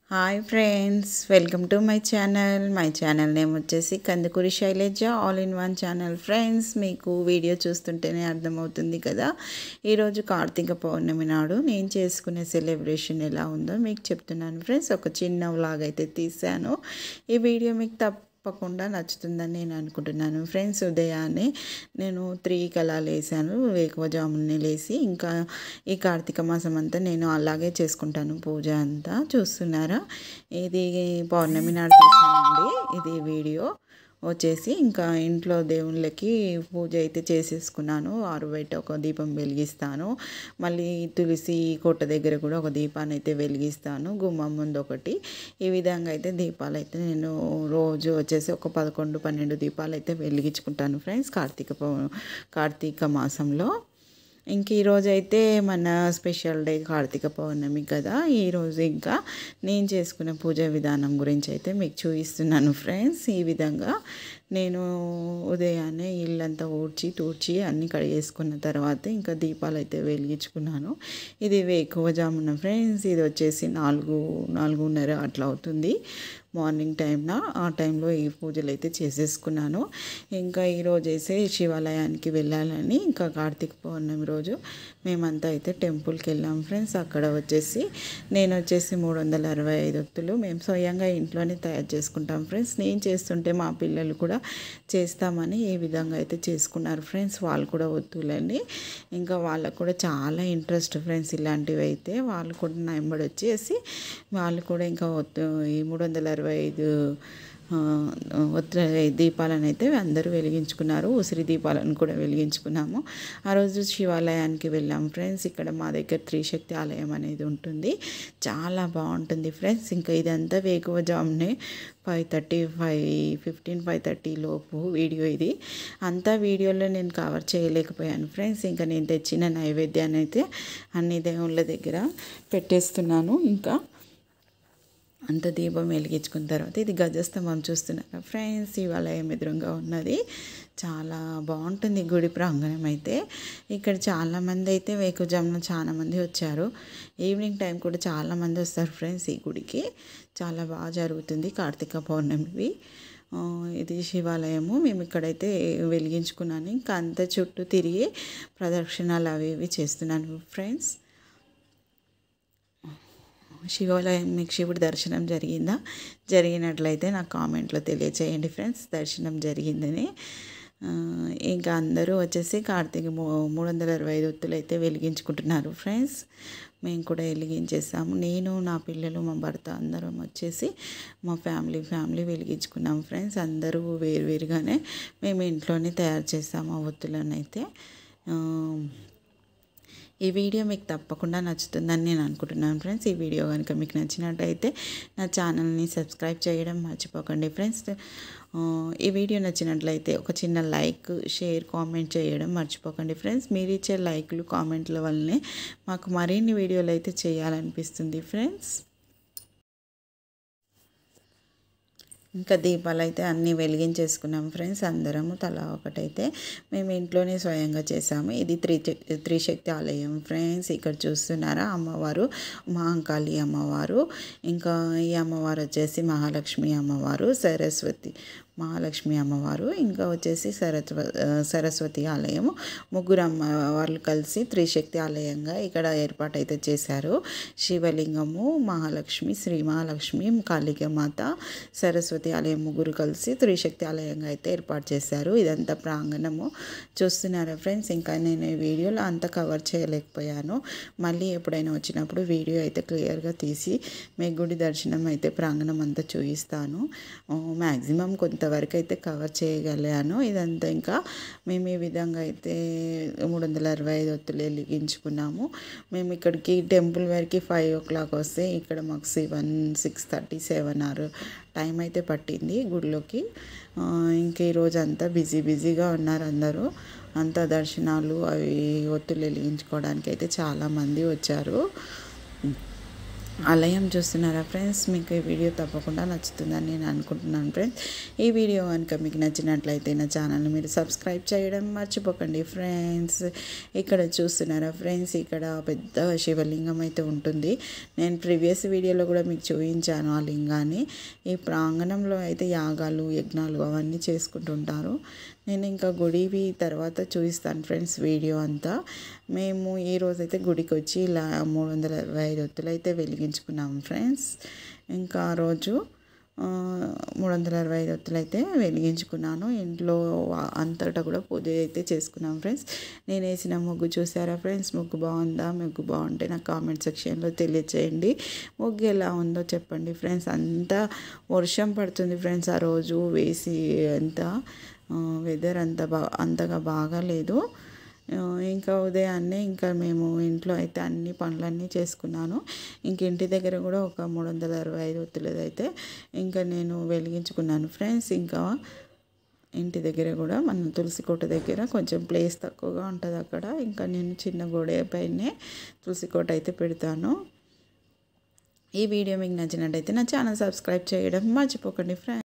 hi friends welcome to my channel my channel name వచ్చేసి Kandukuri Sailaja all in one channel friends మీకు video చూస్తుంటేనే అర్థమవుతుంది కదా ఈరోజు కార్తీక పౌర్ణమి నాడు నేను చేసుకునే సెలబ్రేషన్ ఎలా ఉందో మీకు చెప్తున్నాను ఫ్రెండ్స్ ఒక చిన్న వ్లాగ్ అయితే తీశాను ఈ వీడియో మీకు తప్పకుండా నచ్చుతుందని నేను అనుకుంటున్నాను ఫ్రెండ్స్ ఉదయాన్నే నేను త్రీ కలా లేసాను వేకువజామునే లేసి ఇంకా ఈ కార్తీక మాసం అంతా నేను అలాగే చేసుకుంటాను పూజ అంతా చూస్తున్నారా ఇది పౌర్ణమి నాడు తీసానండి ఇది వీడియో వచ్చేసి ఇంకా ఇంట్లో దేవుళ్ళకి పూజ అయితే చేసేసుకున్నాను ఆరు బయట ఒక దీపం వెలిగిస్తాను మళ్ళీ తులసి కోట దగ్గర కూడా ఒక దీపాన్ని అయితే వెలిగిస్తాను గుమ్మం ముందు ఒకటి ఈ విధంగా అయితే దీపాలు అయితే నేను రోజు వచ్చేసి ఒక పదకొండు పన్నెండు దీపాలు అయితే వెలిగించుకుంటాను ఫ్రెండ్స్ కార్తీక పౌ కార్తీక మాసంలో ఇంక ఈరోజు అయితే మన స్పెషల్ డే కార్తీక పౌర్ణమి కదా ఈరోజు ఇంకా నేను చేసుకునే పూజ విధానం గురించి అయితే మీకు చూపిస్తున్నాను ఫ్రెండ్స్ ఈ విధంగా నేను ఉదయాన్నే ఇల్లంతా ఊడ్చి తూడ్చి అన్నీ కడిగేసుకున్న తర్వాత ఇంకా దీపాలు అయితే వెలిగించుకున్నాను ఇది వేకువజామున ఫ్రెండ్స్ ఇది వచ్చేసి నాలుగు నాలుగున్నర అట్లా అవుతుంది మార్నింగ్ టైంన ఆ టైంలో ఈ పూజలు అయితే చేసేసుకున్నాను ఇంకా ఈరోజు అయితే శివాలయానికి వెళ్ళాలని ఇంకా కార్తీక పౌర్ణమి రోజు మేమంతా అయితే టెంపుల్కి వెళ్ళాం ఫ్రెండ్స్ అక్కడ వచ్చేసి నేను వచ్చేసి మూడు వందల అరవై ఐదు ఒత్తులు మేము స్వయంగా ఇంట్లోనే తయారు చేసుకుంటాం ఫ్రెండ్స్ నేను చేస్తుంటే మా పిల్లలు కూడా చేస్తామని ఈ విధంగా అయితే చేసుకున్నారు ఫ్రెండ్స్ వాళ్ళు కూడా ఒత్తులని ఇంకా వాళ్ళకు కూడా చాలా ఇంట్రెస్ట్ ఫ్రెండ్స్ ఇలాంటివి అయితే వాళ్ళు కూడా నా ఎంబడి వచ్చేసి వాళ్ళు కూడా ఇంకా ఒత్తు ఈ మూడు వందల అరవై ఐదు ఒత్త దీపాలను అయితే అందరూ వెలిగించుకున్నారు ఉసిరి దీపాలను కూడా వెలిగించుకున్నాము ఆ రోజు శివాలయానికి వెళ్ళాం ఫ్రెండ్స్ ఇక్కడ మా దగ్గర త్రిశక్తి ఆలయం అనేది ఉంటుంది చాలా బాగుంటుంది ఫ్రెండ్స్ ఇంకా ఇదంతా వేకువజామునే five thirty five fifteen five thirty లోపు వీడియో ఇది అంతా వీడియోలో నేను కవర్ చేయలేకపోయాను ఫ్రెండ్స్ ఇంకా నేను తెచ్చిన నైవేద్యాన్ని అయితే అన్ని దేవుళ్ళ దగ్గర పెట్టేస్తున్నాను ఇంకా అంత దీపం వెలిగించుకున్న తర్వాత ఇది గజస్తంభం చూస్తున్నారా ఫ్రెండ్స్ శివాలయం ఎదురుగా ఉన్నది చాలా బాగుంటుంది గుడి ప్రాంగణం అయితే ఇక్కడ చాలామంది అయితే వేకుజామున చాలామంది వచ్చారు ఈవినింగ్ టైం కూడా చాలామంది వస్తారు ఫ్రెండ్స్ ఈ గుడికి చాలా బాగా జరుగుతుంది కార్తీక పౌర్ణమివి ఇది శివాలయము మేము ఇక్కడైతే వెలిగించుకున్నాను ఇంకా అంత చుట్టూ తిరిగి ప్రదక్షిణాలు అవి ఇవి చేస్తున్నాను ఫ్రెండ్స్ శివాలయం మీకు శివుడి దర్శనం జరిగిందా జరిగినట్లయితే నాకు కామెంట్లో తెలియచేయండి ఫ్రెండ్స్ దర్శనం జరిగిందని ఇంకా అందరూ వచ్చేసి కార్తీక మూడు వందల అరవై ఐదు ఒత్తులు అయితే వెలిగించుకుంటున్నారు ఫ్రెండ్స్ మేము కూడా వెలిగించేసాము నేను నా పిల్లలు మా భర్త అందరం వచ్చేసి మా ఫ్యామిలీ ఫ్యామిలీ వెలిగించుకున్నాం ఫ్రెండ్స్ అందరూ వేరువేరుగానే మేము ఇంట్లోనే తయారు చేసాము ఆ ఒత్తులను అయితే ఈ వీడియో మీకు తప్పకుండా నచ్చుతుందని నేను అనుకుంటున్నాను ఫ్రెండ్స్ ఈ వీడియో కనుక మీకు నచ్చినట్టయితే నా ఛానల్ని సబ్స్క్రైబ్ చేయడం మర్చిపోకండి ఫ్రెండ్స్ ఈ వీడియో నచ్చినట్లయితే ఒక చిన్న లైక్ షేర్ కామెంట్ చేయడం మర్చిపోకండి ఫ్రెండ్స్ మీరు ఇచ్చే లైక్లు కామెంట్ల వల్లనే మాకు మరిన్ని వీడియోలు అయితే చేయాలనిపిస్తుంది ఫ్రెండ్స్ ఇంకా దీపాలు అయితే అన్నీ వెలిగించేసుకున్నాం ఫ్రెండ్స్ అందరము తలా ఒకటైతే మేము ఇంట్లోనే స్వయంగా చేసాము ఇది త్రి త్రిశక్తి ఆలయం ఫ్రెండ్స్ ఇక్కడ చూస్తున్నారా అమ్మవారు మహాంకాళి అమ్మవారు ఇంకా ఈ అమ్మవారు వచ్చేసి మహాలక్ష్మి అమ్మవారు సరస్వతి మహాలక్ష్మి అమ్మవారు ఇంకా వచ్చేసి సరస్వ సరస్వతి ఆలయము ముగ్గురు అమ్మవార్లు కలిసి త్రిశక్తి ఆలయంగా ఇక్కడ ఏర్పాటు అయితే చేశారు శివలింగము మహాలక్ష్మి శ్రీ మహాలక్ష్మి కాళికమాత సరస్వతి ఆలయం ముగ్గురు కలిసి త్రిశక్తి ఆలయంగా అయితే ఏర్పాటు చేశారు ఇదంతా ప్రాంగణము చూస్తున్నారా ఫ్రెండ్స్ ఇంకా నేను ఈ వీడియోలో అంత కవర్ చేయలేకపోయాను మళ్ళీ ఎప్పుడైనా వచ్చినప్పుడు వీడియో అయితే క్లియర్గా తీసి మీ గుడి దర్శనం అయితే ప్రాంగణం అంతా చూపిస్తాను మ్యాక్సిమం కొంత వరకు అయితే కవర్ చేయగలిగాను ఇదంతా ఇంకా మేము ఈ విధంగా అయితే మూడు వందల అరవై ఐదు ఒత్తులు వెలిగించుకున్నాము మేము ఇక్కడికి టెంపుల్ వరకు ఫైవ్ ఓ క్లాక్ వస్తే ఇక్కడ మాకు seven six thirty seven or time అయితే పట్టింది గుడిలోకి ఇంక ఈరోజు అంతా బిజీ బిజీగా ఉన్నారు అందరూ అంతా దర్శనాలు అవి ఒత్తులు వెలిగించుకోవడానికి అయితే చాలామంది వచ్చారు ఆలయం చూస్తున్నారా ఫ్రెండ్స్ మీకు ఈ వీడియో తప్పకుండా నచ్చుతుందని నేను అనుకుంటున్నాను ఫ్రెండ్స్ ఈ వీడియో కనుక మీకు నచ్చినట్లయితే నా ఛానల్ని మీరు సబ్స్క్రైబ్ చేయడం మర్చిపోకండి ఫ్రెండ్స్ ఇక్కడ చూస్తున్నారా ఫ్రెండ్స్ ఇక్కడ పెద్ద శివలింగం అయితే ఉంటుంది నేను ప్రీవియస్ వీడియోలో కూడా మీకు చూపించాను ఆ లింగాన్ని ఈ ప్రాంగణంలో అయితే యాగాలు యజ్ఞాలు అవన్నీ చేసుకుంటుంటారు నేను ఇంకా గుడివి తర్వాత చూపిస్తాను ఫ్రెండ్స్ వీడియో అంతా మేము ఈ రోజైతే గుడికి వచ్చి ఇలా మూడు వందల ఇరవై ఐదు ఒత్తులు అయితే వెలిగించుకున్నాము ఫ్రెండ్స్ ఇంకా ఆ రోజు మూడు వందల అరవై ఐదు ఒత్తులు అయితే వెలిగించుకున్నాను ఇంట్లో అంతటా కూడా పూజ అయితే చేసుకున్నాం ఫ్రెండ్స్ నేను వేసిన ముగ్గు చూసారా ఫ్రెండ్స్ ముగ్గు బాగుందా ముగ్గు బాగుంటే నాకు కామెంట్ సెక్షన్లో తెలియచేయండి ముగ్గు ఎలా ఉందో చెప్పండి ఫ్రెండ్స్ అంతా వర్షం పడుతుంది ఫ్రెండ్స్ ఆ రోజు వేసి అంతా వెదర్ అంత బా అంతగా బాగాలేదు ఇంకా ఉదయాన్నే ఇంకా మేము ఇంట్లో అయితే అన్ని పనులన్నీ చేసుకున్నాను ఇంక ఇంటి దగ్గర కూడా ఒక మూడు వందల అరవై ఐదు ఒత్తులది అయితే ఇంకా నేను వెలిగించుకున్నాను ఫ్రెండ్స్ ఇంకా ఇంటి దగ్గర కూడా మన తులసి కోట దగ్గర కొంచెం ప్లేస్ తక్కువగా ఉంటుంది అక్కడ ఇంకా నేను చిన్న గోడ పైనే తులసి కోట అయితే పెడతాను ఈ వీడియో మీకు నచ్చినట్టయితే నా ఛానల్ సబ్స్క్రైబ్ చేయడం మర్చిపోకండి ఫ్రెండ్స్